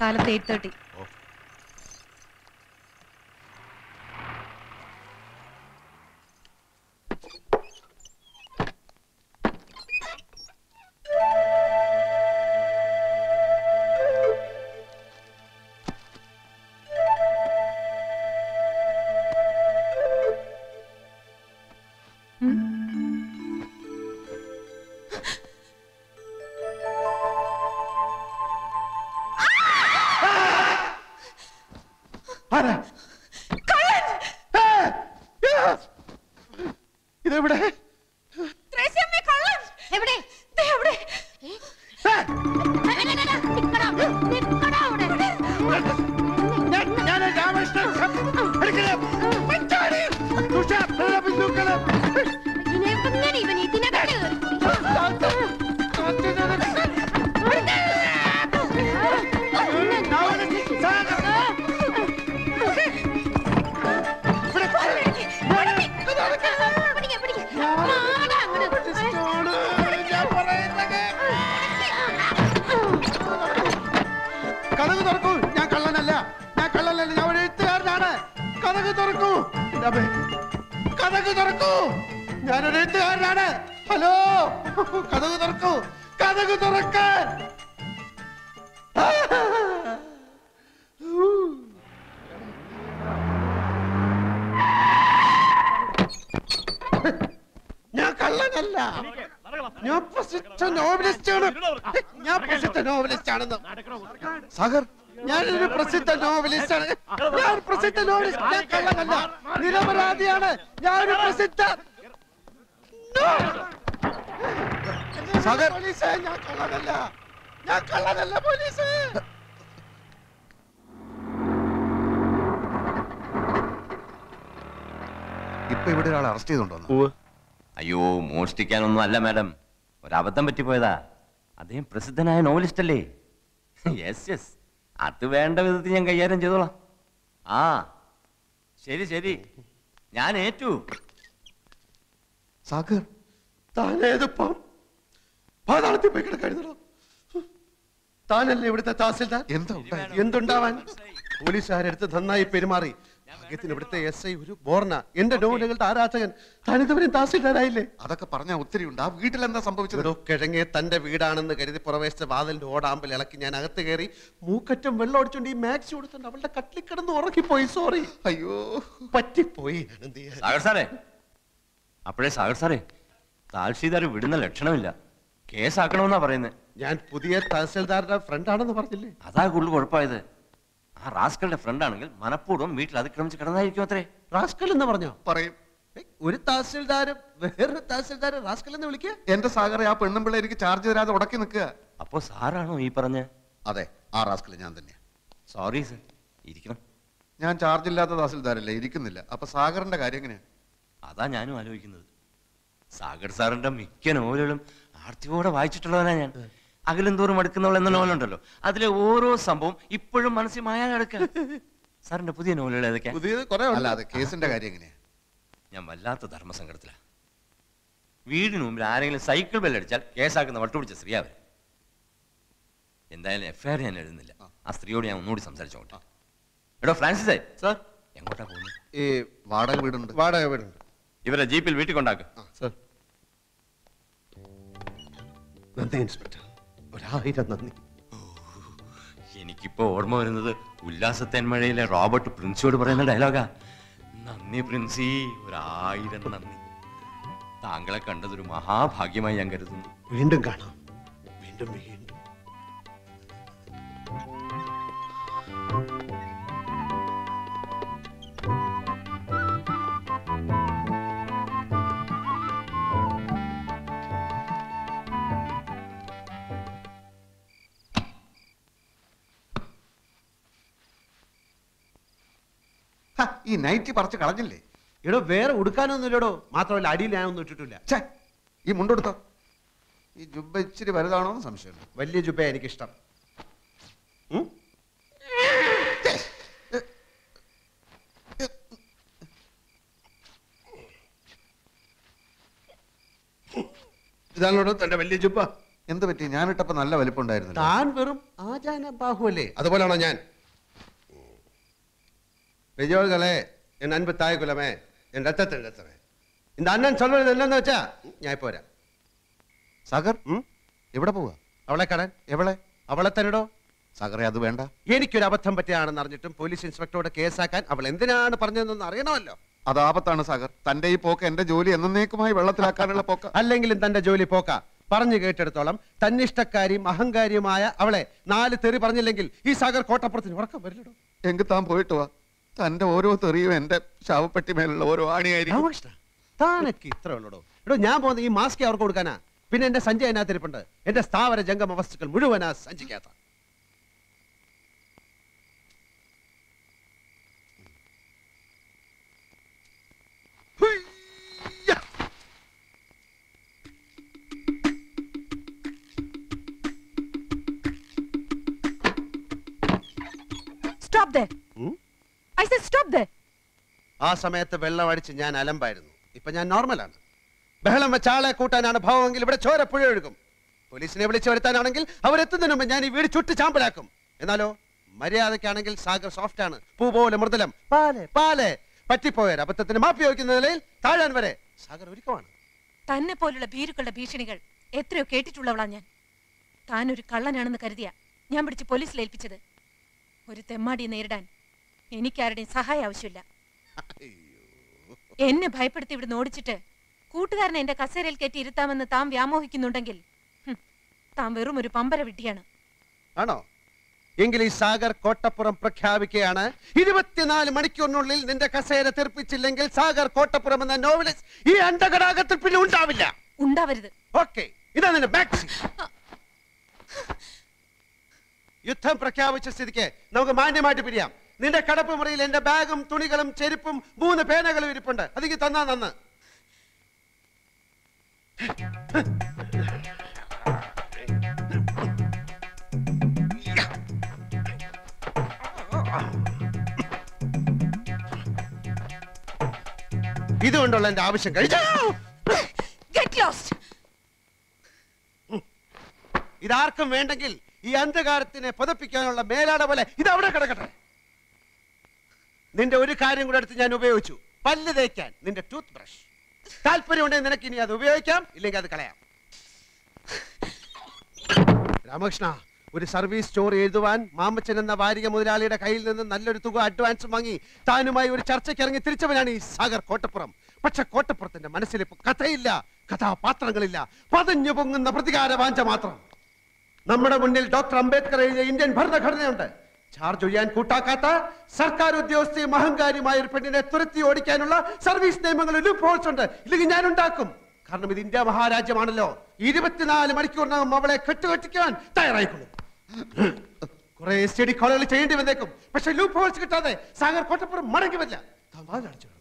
കാലത്ത് eight thirty ആരാ? ഏ! ഏ! ഇതെവിടെ എവിടെ ദേ എവിടെ ഞാൻ- ഞാൻ രാമകൃഷ്ണൻ എടുക്കണേ. മച്ചാടി. തുഷ, നല്ല ബന്ധുക്കള്. ഞാൻ പറയുന്നത് കഥക് തുറക്കൂ ഞാൻ കള്ളനല്ല ഞാൻ കള്ളനല്ല ഞാൻ ഒരു എഴുത്തുകാരനാണ് കഥക് തുറക്കൂ രമേ, കഥക് തുറക്കൂ ഞാനൊരു എഴുത്തുകാരനാണ് ഹലോ കഥക് തുറക്കൂ കഥക് തുറക്കാൻ ഞാൻ കള്ളനല്ല ഞാൻ പ്രസിദ്ധ നോവലിസ്റ്റ് ആണ് ഞാൻ പ്രസിദ്ധ നോവലിസ്റ്റ് ആണെന്ന് സാഗർ ഞാനൊരു പ്രസിദ്ധ നോവലിസ്റ്റ് ആണ് ഞാൻ പ്രസിദ്ധ നോവലിസ്റ്റ് ഞാൻ കള്ളനല്ല നിരപരാധിയാണ് ഞാനൊരു പ്രസിദ്ധ സാഗർ പോലീസ് ഞാൻ കള്ളനല്ല ഞാൻ കള്ളനല്ല പോലീസ് ഇപ്പൊ ഇവിടെ ഒരാൾ അറസ്റ്റ് ചെയ്തോണ്ടോ അയ്യോ മോഷ്ടിക്കാനൊന്നും അല്ല മാഡം ഒരബദ്ധം പറ്റിപ്പോയതാ അദ്ദേഹം പ്രസിദ്ധനായ നോവലിസ്റ്റ് അല്ലേ യെസ് യെസ് അത് വേണ്ട വിധത്തിൽ ഞാൻ കൈകാര്യം ചെയ്തോളാം ആ ശരി ശരി ഞാൻ ഏറ്റു സാഗർ താനേതിപ്പം പാതാളത്തിൽ പോയി കിടക്കായിരുന്നോ താനല്ലേ ഇവിടുത്തെ തഹസിൽദാർ എന്താ ഉണ്ടായത്? എന്തുണ്ടാവാൻ പോലീസുകാരെടുത്ത് നന്നായി പെരുമാറി ഭാഗ്യത്തിന് ഇവിടുത്തെ എസ് ഐ ഒരു ബോർണ എന്റെ നോവലുകളുടെ ആരാധകൻ താനിതുവരെയും തഹസിൽദാരായില്ലേ അതൊക്കെ പറഞ്ഞാൽ ഒത്തിരി ഉണ്ട് ആ വീട്ടിൽ എന്താ സംഭവിച്ചത് ഒരു കിഴങ്ങെ തന്റെ വീടാണെന്ന് കരുതി പുറവേശിച്ച വാതിലിന്റെ ഓടാമ്പൽ ഇളക്കി ഞാൻ അകത്ത് കയറി മൂക്കറ്റം വെള്ളം ഒടിച്ചോണ്ട് ഈ മാക്സി കൊടുത്തോണ്ട് അവളുടെ കട്ടിൽ കിടന്ന് ഉറങ്ങിപ്പോയി സോറി അയ്യോ പറ്റിപ്പോയി ഞാൻ എന്ത് ചെയ്യാൻ? സാഗർ സാറേ അപ്പോഴേ സാഗർ സാറേ താൽഷീദാർ വിടുന്ന ലക്ഷണമില്ല കേസാക്കണമെന്നാ പറയുന്നത് ഞാൻ പുതിയ തഹസിൽദാരുടെ ഫ്രണ്ടാണെന്ന് പറഞ്ഞില്ലേ അതാ കൂടുതൽ കുഴപ്പമായത് ആ റാസ്കളുടെ ഫ്രണ്ട് ആണെങ്കിൽ മനഃപൂർവ്വം വീട്ടിൽ അതിക്രമിച്ച് കിടന്നായിരിക്കും അത്രേ റാസ്കൽ എന്ന് പറഞ്ഞോ പറയും ഏയ്, ഒരു തഹസിൽദാരും വേറൊരു തഹസിൽദാരും റാസ്കൽ എന്ന് വിളിക്കുക എന്റെ സാഗറെ ആ പെണ്ണുമ്പിള്ള എനിക്ക് ചാർജ് തരാതെ ഉടക്കി നിൽക്കുക അപ്പോ സാറാണോ ഈ പറഞ്ഞ അതെ ആ റാസ്കൽ ഞാൻ തന്നെ സോറി സർ ഇരിക്കണം ഞാൻ ചാർജ് ഇല്ലാത്ത തഹസിൽദാരല്ലേ ഇരിക്കുന്നില്ല അപ്പൊ സാഗറിന്റെ കാര്യം എങ്ങനെയാ അതാ ഞാനും ആലോചിക്കുന്നത് സാഗർ സാറിന്റെ മിക്ക നോവലുകളും ആർത്തിയോടെ വായിച്ചിട്ടുള്ളവനാ ഞാൻ അകലും തോറും അടുക്കുന്നവൾ എന്ന നോവലുണ്ടല്ലോ അതിലെ ഓരോ സംഭവം ഇപ്പോഴും മനസ്സിൽ മായാ കിടക്കുക സാറിന്റെ പുതിയ നോവലുകൾ ഏതൊക്കെയാ പുതിയത് കുറെ അല്ല അത് കേസിന്റെ കാര്യം എങ്ങനെയാ ഞാൻ വല്ലാത്ത ധർമ്മസങ്കടത്തിലാ വീടിന് മുമ്പിൽ ആരെങ്കിലും സൈക്കിൾ ബെല്ലടിച്ചാൽ കേസാക്കുന്ന വട്ടുപിടിച്ച സ്ത്രീ അവർ എന്തായാലും എഫ്ഐആർ ഞാൻ എഴുതുന്നില്ല ആ സ്ത്രീയോട് ഞാൻ ഒന്നുകൂടി സംസാരിച്ചോട്ടെ എടോ ഫ്രാൻസിസേ സാർ എങ്ങോട്ടാ പോകുന്നത് ഈ വാടക വീടുണ്ട് വാടക വീടുണ്ട് ഇവരെ ജീപ്പിൽ വീട്ടിൽ കൊണ്ടാക്കുക സാർ നന്ദി ഇൻസ്പെക്ടർ ഒരായിരം നന്ദി എനിക്കിപ്പോ ഓർമ്മ വരുന്നത് ഉല്ലാസത്തേന്മഴയിലെ റോബർട്ട് പ്രിൻസിയോട് പറയുന്ന ഡയലോഗാ നന്ദി പ്രിൻസി ഒരായിരം നന്ദി താങ്കളെ കണ്ടതൊരു മഹാഭാഗ്യമായി ഞാൻ കരുതുന്നു വീണ്ടും കാണാം വീണ്ടും വീണ്ടും ഹ, ഈ നൈറ്റ് പറിച്ച് കളഞ്ഞില്ലേ എടോ വേറെ ഉടുക്കാനൊന്നുമില്ലടോ മാത്രമല്ല അടിയിൽ ഞാനൊന്നും ഇട്ടിട്ടില്ല ഛേ ഈ മുണ്ടെടുത്തോ ഈ ജുബ്ബ ഇച്ചിരി വലുതാണോ എന്ന് സംശയമുണ്ട് വലിയ ജുബ എനിക്കിഷ്ടം ഉം? ഇതാണോടോ തന്റെ വലിയ ജുബ എന്ത് പറ്റി ഞാനിട്ടപ്പോ നല്ല വലിപ്പമുണ്ടായിരുന്നു താൻ വെറും ആചാന ബാഹുവല്ലേ അതുപോലാണോ ഞാൻ பெரியோர்களே என் அன்பு தாய் குலமே என் ரத்தத்தின் ரத்தமே இந்த அண்ணன் சொல்றது என்னன்னு വെച്ചാ ഞാൻ ഇപ്പൊ വരാം സാഗർ ഉം? എവിടെ പോവാ അവളെ കാണാൻ എവളെ അവളെ തന്നെടോ സാഗറെ അത് വേണ്ട എനിക്കൊരു അബദ്ധം പറ്റിയാണെന്ന് അറിഞ്ഞിട്ടും പോലീസ് ഇൻസ്പെക്ടറോട് കേസാക്കാൻ അവൾ എന്തിനാണ് പറഞ്ഞതെന്ന് അറിയണമല്ലോ അത് ആപത്താണ് സാഗർ തന്റെ ഈ പോക്ക് എന്റെ ജോലി എന്നേക്കുമായി വെള്ളത്തിലാക്കാനുള്ള പോക്ക അല്ലെങ്കിലും തന്റെ ജോലി പോക്ക പറഞ്ഞു കേട്ടെടുത്തോളം തന്നിഷ്ടക്കാരിയും അഹങ്കാരിയുമായ അവളെ നാല് തെറി പറഞ്ഞില്ലെങ്കിൽ ഈ സാഗർ കോട്ടപ്പുറത്തിന് ഉറക്കം വരില്ലടോ എങ്കിൽ താൻ പോയിട്ട് വാ തന്റെ ഓരോ തെറിയും എന്റെ ശവപ്പെട്ടി മേലുള്ള ഓരോ ആണിയായിരിക്കും രാമകൃഷ്ണ താനൊക്കെ ഇത്ര ഉള്ളടോ എടോ ഞാൻ പോകുന്ന ഈ മാസ്ക് അവർക്ക് കൊടുക്കാനാ പിന്നെ എന്റെ സഞ്ചി അതിനകത്ത് ഇരിപ്പുണ്ട് എന്റെ സ്ഥാവര ജംഗമ വസ്തുക്കൾ മുഴുവനാ സഞ്ചിക്കാത്ത സ്റ്റോപ്പ് ദേ ഉം? ഐ സെ സ്റ്റോപ്പ് ദേ ആ സമയത്ത് വെള്ളം അടിച്ച് ഞാൻ അലമ്പായിരുന്നു ഇപ്പൊ ഞാൻ നോർമലാണ് ബഹളം വെച്ച ആളെ കൂട്ടാനാണ് ഭാവമെങ്കിൽ ഇവിടെ ചോര പുഴ ഒഴുകും പോലീസിനെ വിളിച്ചു വരുത്താനാണെങ്കിൽ അവരെത്തുന്നതിന് മുമ്പ് ഞാൻ ഈ വീട് ചുട്ട് ചാമ്പലാക്കും എന്നാലോ മര്യാദക്കാണെങ്കിൽ സാഗർ സോഫ്റ്റ് ആണ് പൂ പോലെ മൃദുലം പാലെ പാലെ പറ്റിപ്പോയ അബദ്ധത്തിന് മാപ്പി വയ്ക്കുന്ന നിലയിൽ താഴാൻ വരെ സാഗർ ഒരുക്കമാണ് തന്നെ പോലുള്ള ഭീരുക്കളുടെ ഭീഷണികൾ എത്രയോ കേട്ടിട്ടുള്ളവളാ ഞാൻ താൻ ഒരു കള്ളനാണെന്ന് കരുതിയ ഞാൻ പിടിച്ച് പോലീസിൽ ഏൽപ്പിച്ചത് ഒരു തെമ്മാടിയെ നേരിടാൻ എനിക്കാരുടെയും സഹായം ആവശ്യമില്ല എന്നെ ഭയപ്പെടുത്തി ഇവിടുന്ന് ഓടിച്ചിട്ട് കൂട്ടുകാരനെ എന്റെ കസേരയിൽ കയറ്റി ഇരുത്താമെന്ന് താൻ വ്യാമോഹിക്കുന്നുണ്ടെങ്കിൽ ഹും, താൻ വെറും ഒരു പമ്പര വിട്ടിയാണ് ആണോ എങ്കിൽ ഈ സാഗർ കോട്ടപ്പുറം പ്രഖ്യാപിക്കുകയാണ് ഇരുപത്തിനാല് മണിക്കൂറിനുള്ളിൽ നിന്റെ കസേര തെറിപ്പിച്ചില്ലെങ്കിൽ സാഗർ കോട്ടപ്പുറം എന്ന നോവലിസ്റ്റ് ഈ അണ്ടകടാകത്തിൽ പിന്നെ ഉണ്ടാവില്ല ഉണ്ടാവരുത് ഓക്കെ ഇതാ നിന്റെ ബാക്ക് യുദ്ധം പ്രഖ്യാപിച്ച സ്ഥിതിക്ക് നമുക്ക് മാന്യമായിട്ട് പിരിയാം നിന്റെ കടപ്പ് മുറിയിൽ എന്റെ ബാഗും തുണികളും ചെരുപ്പും മൂന്ന് പേനകളും ഇരിപ്പുണ്ട് അതിക്ക് തന്നാ നന്ന് ഇതുകൊണ്ടുള്ള എന്റെ ആവശ്യം കഴിഞ്ഞു ഗെറ്റ് ലോസ്റ്റ് ഇതാർക്കും വേണ്ടെങ്കിൽ ഈ അന്ധകാരത്തിനെ പുതപ്പിക്കാനുള്ള മേലാട പോലെ ഇത് അവിടെ കിടക്കട്ടെ നിന്റെ ഒരു കാര്യം കൂടെ എടുത്ത് ഞാൻ ഉപയോഗിച്ചു പല്ല് തേക്കാൻ നിന്റെ ടൂത്ത് ബ്രഷ് താല്പര്യമുണ്ടെങ്കിൽ നിനക്ക് ഇനി അത് ഉപയോഗിക്കാം ഇല്ലെങ്കിൽ അത് കളയാം രാമകൃഷ്ണ ഒരു സർവീസ് സ്റ്റോർ എഴുതുവാൻ മാമച്ചൻ എന്ന വാരിക മുതലാളിയുടെ കയ്യിൽ നിന്ന് നല്ലൊരു തുക അഡ്വാൻസ് വാങ്ങി താനുമായി ഒരു ചർച്ചയ്ക്ക് ഇറങ്ങി തിരിച്ചവനാണ് ഈ സാഗർ കോട്ടപ്പുറം പക്ഷെ കോട്ടപ്പുറത്തിന്റെ മനസ്സിൽ ഇപ്പൊ കഥയില്ല കഥാപാത്രങ്ങളില്ല പതഞ്ഞു പൊങ്ങുന്ന പ്രതികാര വാഞ്ച മാത്രം നമ്മുടെ മുന്നിൽ ഡോക്ടർ അംബേദ്കർ എഴുതിയ ഇന്ത്യൻ ഭരണഘടനയുണ്ട് ചാർജ് ഒഴിയാൻ കൂട്ടാക്കാത്ത സർക്കാർ ഉദ്യോഗസ്ഥയും അഹങ്കാരിയുമായ ഒരു പെണ്ണിനെ തുരത്തി ഓടിക്കാനുള്ള സർവീസ് നിയമങ്ങളിൽ ലൂപ്പ് ഹോൾസ് ഉണ്ട് ഇല്ലെങ്കിൽ ഞാൻ ഉണ്ടാക്കും കാരണം ഇത് ഇന്ത്യ മഹാരാജ്യമാണല്ലോ ഇരുപത്തിനാല് മണിക്കൂറിനകം അവളെ കെട്ടുകെട്ടിക്കാൻ തയ്യാറായിക്കൊള്ളും കുറെ സ്റ്റഡി കോളുകൾ ചെയ്യേണ്ടി വന്നേക്കും പക്ഷെ ലൂപ്പ് ഹോൾസ് കിട്ടാതെ സാഗർ കോട്ടപ്പുറം മടങ്ങി വരില്ല താൻ വാതിലടച്ചു കിടന്നു.